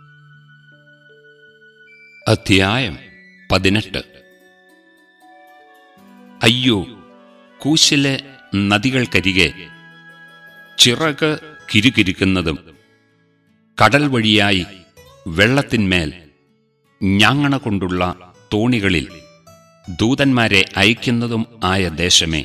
അധ്യായം പതിനെട്ട് അയ്യോ കൂശിലെ നദികൾക്കരികെ ചിറക് കിരുകിരുക്കുന്നതും കടൽ വഴിയായി വെള്ളത്തിന്മേൽ ഞാങ്ങണ കൊണ്ടുള്ള തോണികളിൽ ദൂതന്മാരെ അയക്കുന്നതും ആയ ദേശമേ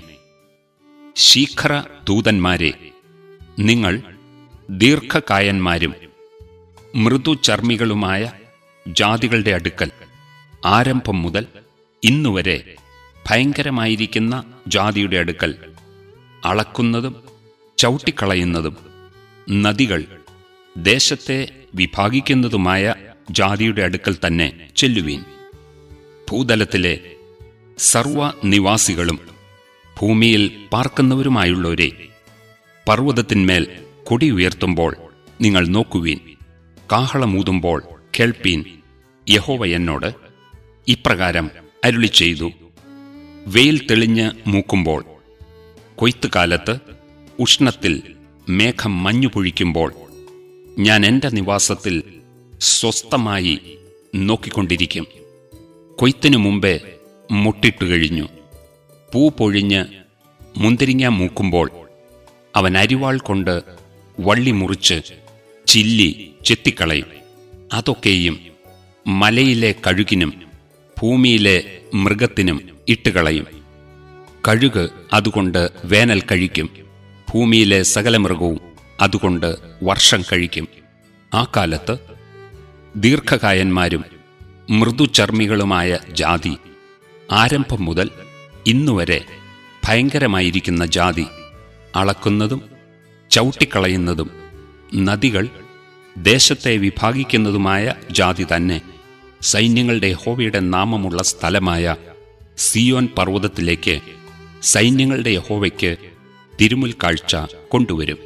ശീഘ്ര ദൂതന്മാരെ നിങ്ങൾ ദീർഘകായന്മാരും മൃദുചർമ്മികളുമായ ജാതികളുടെ അടുക്കൽ ആരംഭം മുതൽ ഇന്നുവരെ ഭയങ്കരമായിരിക്കുന്ന ജാതിയുടെ അടുക്കൽ അളക്കുന്നതും ചവിട്ടിക്കളയുന്നതും നദികൾ ദേശത്തെ വിഭാഗിക്കുന്നതുമായ ജാതിയുടെ അടുക്കൽ തന്നെ ചെല്ലുവീൻ ഭൂതലത്തിലെ സർവ നിവാസികളും ഭൂമിയിൽ പാർക്കുന്നവരുമായുള്ളവരെ പർവ്വതത്തിന്മേൽ കൊടി ഉയർത്തുമ്പോൾ നിങ്ങൾ നോക്കുവീൻ കാഹളമൂതുമ്പോൾ കേൾപ്പീൻ യഹോവ എന്നോട് ഇപ്രകാരം അരുളി ചെയ്തു വെയിൽ തെളിഞ്ഞ് മൂക്കുമ്പോൾ കൊയ്ത്തുകാലത്ത് ഉഷ്ണത്തിൽ മേഘം മഞ്ഞു പൊഴിക്കുമ്പോൾ ഞാൻ എൻ്റെ നിവാസത്തിൽ സ്വസ്ഥമായി നോക്കിക്കൊണ്ടിരിക്കും കൊയ്ത്തിനു മുമ്പേ മുട്ടിട്ടു കഴിഞ്ഞു പൂ പൊഴിഞ്ഞ് മുന്തിരിങ്ങ മൂക്കുമ്പോൾ അവൻ അരിവാൾ കൊണ്ട് വള്ളി മുറിച്ച് ചില്ലി ചെത്തിക്കളയും അതൊക്കെയും മലയിലെ കഴുകിനും ഭൂമിയിലെ മൃഗത്തിനും ഇട്ടുകളയും കഴുക് അതുകൊണ്ട് വേനൽ കഴിക്കും ഭൂമിയിലെ സകല മൃഗവും അതുകൊണ്ട് വർഷം കഴിക്കും ആ കാലത്ത് ദീർഘകായന്മാരും മൃദുചർമ്മികളുമായ ജാതി ആരംഭം മുതൽ ഇന്നുവരെ ഭയങ്കരമായിരിക്കുന്ന ജാതി അളക്കുന്നതും ചവിട്ടിക്കളയുന്നതും നദികൾ ദേശത്തെ വിഭാഗിക്കുന്നതുമായ ജാതി തന്നെ സൈന്യങ്ങളുടെ യഹോവയുടെ നാമമുള്ള സ്ഥലമായ സിയോൻ പർവ്വതത്തിലേക്ക് സൈന്യങ്ങളുടെ യഹോവയ്ക്ക് തിരുമുൽ കാഴ്ച കൊണ്ടുവരും